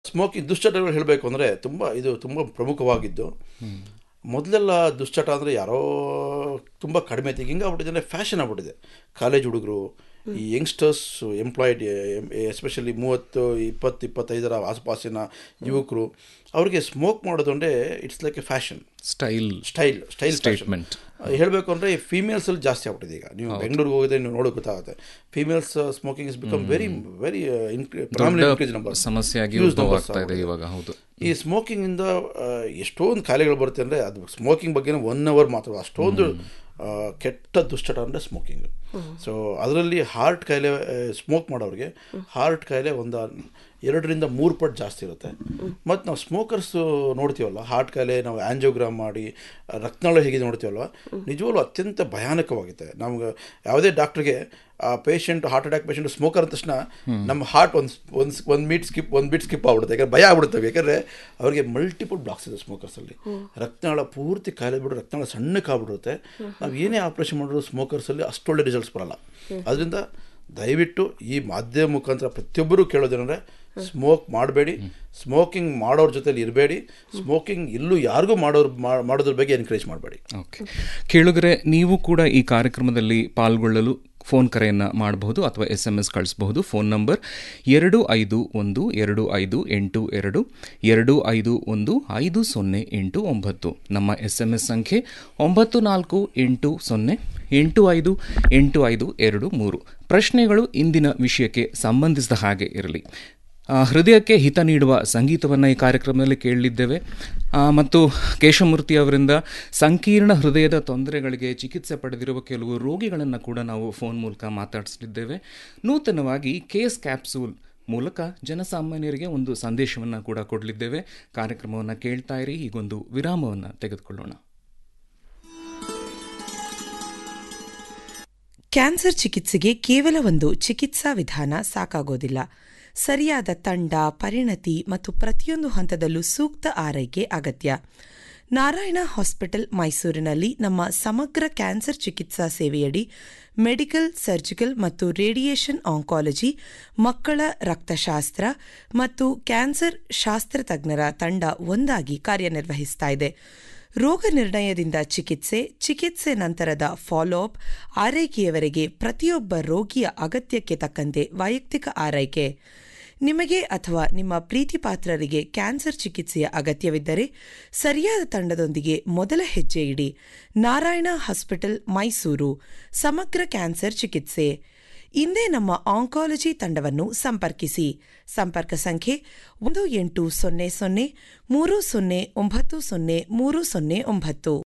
Smoking ದುಶ್ಚಟಗಳು ಹೇಳಬೇಕು ಅಂದರೆ ತುಂಬ ಇದು ತುಂಬ ಪ್ರಮುಖವಾಗಿದ್ದು ಮೊದಲೆಲ್ಲ ದುಶ್ಚಟ ಅಂದರೆ ಯಾರೋ ತುಂಬ ಕಡಿಮೆ ಐತಿ ಹಿಂಗೆ ಆಗ್ಬಿಟ್ಟಿದೆ ಅಂದರೆ ಫ್ಯಾಷನ್ ಆಗ್ಬಿಟ್ಟಿದೆ ಕಾಲೇಜ್ ಹುಡುಗರು ಈ ಯಂಗ್ಸ್ಟರ್ಸ್ ಎಂಪ್ಲಾಯ್ಡ್ ಎಸ್ಪೆಷಲಿ ಮೂವತ್ತು ಇಪ್ಪತ್ತು ಇಪ್ಪತ್ತೈದರ ಆಸುಪಾಸಿನ ಯುವಕರು ಅವರಿಗೆ ಸ್ಮೋಕ್ ಮಾಡೋದು ಅಂದರೆ it's like a fashion style style style Statement. ಹೇಳಬೇಕು ಅಂದರೆ ಫೀಮೇಲ್ಸಲ್ಲಿ ಜಾಸ್ತಿ ಆಗ್ಬಿಟ್ಟಿದೆ ಈಗ ನೀವು ಬೆಂಗಳೂರಿಗೆ ಹೋಗಿದ್ರೆ ನೀವು ನೋಡೋಕೆ ಗೊತ್ತಾಗುತ್ತೆ females smoking is become very very increase number ಸಮಸ್ಯೆಯಾಗಿ Huge ಉದ್ಭವ numbers ಆಗ್ತಾ ಇದೆ ಆಗ್ಬಿಟ್ಟಿದೆ. ಇವಾಗ ಹೌದು ಈ ಸ್ಮೋಕಿಂಗಿಂದ ಎಷ್ಟೊಂದು ಕಾಯಿಲೆಗಳು ಬರುತ್ತೆ ಅಂದರೆ ಅದು ಸ್ಮೋಕಿಂಗ್ ಬಗ್ಗೆ ಒನ್ ಅವರ್ ಮಾತ್ರ ಅಷ್ಟೊಂದು ಆ, ಕೆಟ್ಟ ದುಶ್ಚಟ ಅಂದರೆ ಸ್ಮೋಕಿಂಗ್ ಸೊ ಅದರಲ್ಲಿ ಹಾರ್ಟ್ ಕಾಯಿಲೆ ಸ್ಮೋಕ್ ಮಾಡೋರಿಗೆ ಹಾರ್ಟ್ ಕಾಯಿಲೆ ಒಂದು ಎರಡರಿಂದ ಮೂರು ಪಟ್ಟು ಜಾಸ್ತಿ ಇರುತ್ತೆ ಮತ್ತು ನಾವು ಸ್ಮೋಕರ್ಸು ನೋಡ್ತೀವಲ್ಲ ಹಾರ್ಟ್ ಕಾಯಿಲೆ ನಾವು ಆ್ಯಂಜಿಯೋಗ್ರಾಮ್ ಮಾಡಿ ರಕ್ತನಾಳ ಹೇಗೆ ನೋಡ್ತೀವಲ್ವ ನಿಜವಾಗ್ಲೂ ಅತ್ಯಂತ ಭಯಾನಕವಾಗಿದೆ ನಮ್ಗೆ ಯಾವುದೇ ಡಾಕ್ಟ್ರಿಗೆ ಆ patient heart attack patient smoker ಅಂದ ತಕ್ಷಣ ನಮ್ಮ ಹಾರ್ಟ್ ಒಂದು ಒಂದು ಒಂದು ಮೀಟ್ ಸ್ಕಿಪ್ ಒಂದು ಬೀಟ್ ಸ್ಕಿಪ್ ಆಗ್ಬಿಡುತ್ತೆ ಯಾಕಂದ್ರೆ ಭಯ ಆಗ್ಬಿಡುತ್ತೆ ಯಾಕಂದರೆ ಅವರಿಗೆ ಮಲ್ಟಿಪಲ್ ಬ್ಲಾಕ್ಸ್ ಇದೆ ಸ್ಮೋಕರ್ಸಲ್ಲಿ ರಕ್ತನಾಳ ಪೂರ್ತಿ ಕಾಯಿಲೆ ಬಿಡು ರಕ್ತನಾಳ ಸಣ್ಣಕ್ಕೆ ಆಗ್ಬಿಡುತ್ತೆ ನಾವು ಏನೇ ಆಪ್ರೇಷನ್ ಮಾಡಿದ್ರು ಸ್ಮೋಕರ್ಸಲ್ಲಿ ಅಷ್ಟೊಳ್ಳೆ ರಿಸಲ್ಟ್ಸ್ ಬರಲ್ಲ ಅದರಿಂದ ದಯವಿಟ್ಟು ಈ ಮಾಧ್ಯಮ ಮುಖಾಂತರ ಪ್ರತಿಯೊಬ್ಬರೂ ಕೇಳೋದೇನೆಂದರೆ ಸ್ಮೋಕ್ ಮಾಡಬೇಡಿ ಸ್ಮೋಕಿಂಗ್ ಮಾಡೋರ ಜೊತೆಲಿ ಇರಬೇಡಿ ಸ್ಮೋಕಿಂಗ್ ಇಲ್ಲೂ ಯಾರಿಗೂ ಮಾಡೋರು ಮಾ- ಮಾಡೋದ್ರ ಬಗ್ಗೆ ಎನ್ಕರೇಜ್ ಮಾಡಬೇಡಿ ಓಕೆ ಕೇಳುಗರೆ ನೀವು ಕೂಡ ಈ ಕಾರ್ಯಕ್ರಮದಲ್ಲಿ ಪಾಲ್ಗೊಳ್ಳಲು ಫೋನ್ ಕರೆಯನ್ನು ಮಾಡಬಹುದು ಅಥವಾ ಎಸ್ ಎಮ್ ಎಸ್ ಕಳಿಸಬಹುದು ಫೋನ್ ನಂಬರ್ ಎರಡು ಐದು ಒಂದು ಎರಡು ಐದು ಎಂಟು ಎರಡು ಎರಡು ಐದು ಒಂದು ಐದು ಸೊನ್ನೆ ಎಂಟು ಒಂಬತ್ತು ನಮ್ಮ ಎಸ್ ಎಮ್ ಎಸ್ ಸಂಖ್ಯೆ ಒಂಬತ್ತು ನಾಲ್ಕು ಎಂಟು ಸೊನ್ನೆ ಎಂಟು ಐದು ಎಂಟು ಐದು ಎರಡು ಮೂರು ಪ್ರಶ್ನೆಗಳು ಇಂದಿನ ವಿಷಯಕ್ಕೆ ಸಂಬಂಧಿಸಿದ ಹಾಗೆ ಇರಲಿ ಆ, ಹೃದಯಕ್ಕೆ ಹಿತ ನೀಡುವ ಸಂಗೀತವನ್ನು ಈ ಕಾರ್ಯಕ್ರಮದಲ್ಲಿ ಕೇಳಲಿದ್ದೇವೆ ಆ, ಮತ್ತು ಕೇಶಮೂರ್ತಿ ಅವರಿಂದ ಸಂಕೀರ್ಣ ಹೃದಯದ ತೊಂದರೆಗಳಿಗೆ ಚಿಕಿತ್ಸೆ ಪಡೆದಿರುವ ಕೆಲವು ರೋಗಿಗಳನ್ನು ಕೂಡ ನಾವು ಫೋನ್ ಮೂಲಕ ಮಾತಾಡಿಸಲಿದ್ದೇವೆ ನೂತನವಾಗಿ ಕೇಸ್ ಕ್ಯಾಪ್ಸೂಲ್ ಮೂಲಕ ಜನಸಾಮಾನ್ಯರಿಗೆ ಒಂದು ಸಂದೇಶವನ್ನು ಕೂಡ ಕೊಡಲಿದ್ದೇವೆ ಕಾರ್ಯಕ್ರಮವನ್ನು ಕೇಳ್ತಾ ಇರಿ ಈಗೊಂದು ವಿರಾಮವನ್ನು ತೆಗೆದುಕೊಳ್ಳೋಣ ಕ್ಯಾನ್ಸರ್ ಚಿಕಿತ್ಸೆಗೆ ಕೇವಲ ಒಂದು ಚಿಕಿತ್ಸಾ ವಿಧಾನ ಸಾಕಾಗೋದಿಲ್ಲ ಸರಿಯಾದ ತಂಡ ಪರಿಣತಿ ಮತ್ತು ಪ್ರತಿಯೊಂದು ಹಂತದಲ್ಲೂ ಸೂಕ್ತ ಆರೈಕೆ ಅಗತ್ಯ ನಾರಾಯಣ ಹಾಸ್ಪಿಟಲ್ ಮೈಸೂರಿನಲ್ಲಿ ನಮ್ಮ ಸಮಗ್ರ ಕ್ಯಾನ್ಸರ್ ಚಿಕಿತ್ಸಾ ಸೇವೆಯಡಿ ಮೆಡಿಕಲ್ ಸರ್ಜಿಕಲ್ ಮತ್ತು ರೇಡಿಯೇಷನ್ ಆಂಕಾಲಜಿ ಮಕ್ಕಳ ರಕ್ತಶಾಸ್ತ್ರ ಮತ್ತು ಕ್ಯಾನ್ಸರ್ ಶಾಸ್ತ್ರ ತಜ್ಞರ ತಂಡ ಒಂದಾಗಿ ಕಾರ್ಯನಿರ್ವಹಿಸ್ತಾ ಇದೆ ರೋಗ ನಿರ್ಣಯದಿಂದ ಚಿಕಿತ್ಸೆ ಚಿಕಿತ್ಸೆ ನಂತರದ ಫಾಲೋಅಪ್ ಆರೈಕೆಯವರೆಗೆ ಪ್ರತಿಯೊಬ್ಬ ರೋಗಿಯ ಅಗತ್ಯಕ್ಕೆ ತಕ್ಕಂತೆ ವೈಯಕ್ತಿಕ ಆರೈಕೆ ನಿಮಗೆ ಅಥವಾ ನಿಮ್ಮ ಪ್ರೀತಿಪಾತ್ರರಿಗೆ ಕ್ಯಾನ್ಸರ್ ಚಿಕಿತ್ಸೆಯ ಅಗತ್ಯವಿದ್ದರೆ ಸರಿಯಾದ ತಂಡದೊಂದಿಗೆ ಮೊದಲ ಹೆಜ್ಜೆ ಇಡಿ ನಾರಾಯಣ ಹಾಸ್ಪಿಟಲ್ ಮೈಸೂರು ಸಮಗ್ರ ಕ್ಯಾನ್ಸರ್ ಚಿಕಿತ್ಸೆ ಇಂದೇ ನಮ್ಮ ಆಂಕಾಲಜಿ ತಂಡವನ್ನು ಸಂಪರ್ಕಿಸಿ ಸಂಪರ್ಕ ಸಂಖ್ಯೆ ಒಂದು ಎಂಟು ಸೊನ್ನೆ ಸೊನ್ನೆ ಮೂರು ಸೊನ್ನೆ ಒಂಬತ್ತು ಸೊನ್ನೆ ಮೂರು ಸೊನ್ನೆ ಒಂಬತ್ತು